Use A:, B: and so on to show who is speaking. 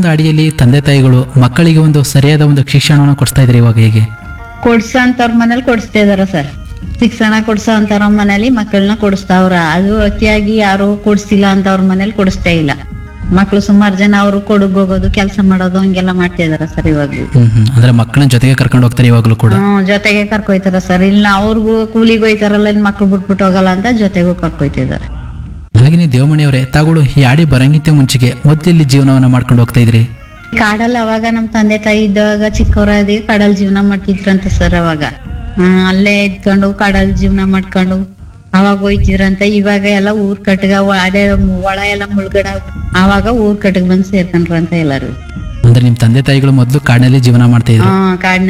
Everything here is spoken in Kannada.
A: ಒಂದು ಅಡಿಯಲ್ಲಿ ತಂದೆ ತಾಯಿಗಳು ಮಕ್ಕಳಿಗೆ ಒಂದು ಸರಿಯಾದ ಒಂದು ಶಿಕ್ಷಣವನ್ನು ಕೊಡಿಸ್ತಾ ಇದ್ದಾರೆ ಇವಾಗ ಹೇಗೆ
B: ಕೊಡ್ಸೋ ಅಂತವ್ರ ಮನೇಲಿ ಕೊಡಿಸ್ತಾ ಇದಾರ ಸರ್ ಶಿಕ್ಷಣ ಕೊಡ್ಸೋ ಅಂತವ್ರ ಮನೇಲಿ ಮಕ್ಕಳನ್ನ ಕೊಡಿಸ್ತಾವ್ರ ಅದು ಅತಿಯಾಗಿ ಯಾರು ಕೊಡ್ಸಿಲ್ಲ ಅಂತವ್ರ ಮನೇಲಿ ಕೊಡಿಸ್ತಾ ಇಲ್ಲ ಮಕ್ಳು ಸುಮಾರು ಜನ ಅವರು ಕೊಡಗ್ ಹೋಗೋದು ಕೆಲಸ ಮಾಡೋದು ಹಂಗೆಲ್ಲ ಮಾಡ್ತಾ ಇದಾರ ಸರ್ ಇವಾಗ
A: ಹ್ಮ್ ಹ್ಮ್ ಅಂದ್ರೆ ಮಕ್ಕಳನ್ನ ಜೊತೆಗೆ ಕರ್ಕೊಂಡು ಹೋಗ್ತಾರೆ ಇವಾಗಲೂ ಕೂಡ
B: ಹ್ಮ್ ಜೊತೆಗೆ ಕರ್ಕೊಯ್ತಾರ ಸರ್ ಇಲ್ಲ ಅವ್ರಿಗೂ ಕೂಲಿಗೆ ಹೋಯ್ತಾರಲ್ಲ ಇನ್ ಮಕ್ಳು ಬಿಟ್ಬಿಟ್ಟು ಹೋಗಲ್ಲ ಅಂತ ಜೊತೆಗೂ ಕರ್ಕೊಯ್ತಿದಾರೆ
A: ಹಾಗೆ ದೇವಮಣಿಯವರೇ ತಾಗಳು ಈ ಆಡಿ ಬರಂಗಿತ್ತೆ ಮುಂಚೆಗೆ ಮೊದಲಲ್ಲಿ ಜೀವನವನ್ನ ಮಾಡ್ಕೊಂಡು ಹೋಗ್ತಾ ಇದ್ರಿ
B: ಕಾಡಲ್ಲಿ ಅವಾಗ ನಮ್ ತಂದೆ ತಾಯಿ ಇದ್ದಾಗ ಚಿಕ್ಕವರಾದಿ ಕಾಡಲ್ಲಿ ಜೀವನ ಮಾಡ್ತಿದ್ರಂತ ಸರ್ ಅವಾಗ ಹ್ಮ್ ಅಲ್ಲೇ ಇದ್ಕೊಂಡು ಕಾಡಲ್ಲಿ ಜೀವನ ಮಾಡ್ಕೊಂಡು ಅವಾಗ ಹೋಯ್ತಿದ್ರಂತ ಇವಾಗ ಎಲ್ಲ ಊರ್ ಕಟ್ಗ ಅದೇ ಒಳ ಎಲ್ಲ ಮುಳ್ಗಡ ಅವಾಗ ಊರ್ ಕಟ್ಗ ಬಂದ್ ಸೇರ್ಕೊಂಡ್ರಂತ ಎಲ್ಲಾರು
A: ಅಂದ್ರೆ ನಿಮ್ ತಂದೆ ತಾಯಿಗಳು ಮೊದಲು ಕಾಡಿನಲ್ಲಿ ಜೀವನ ಮಾಡ್ತಾ ಇದ್ರು
B: ಹ್ಮ್ ಕಾಡ್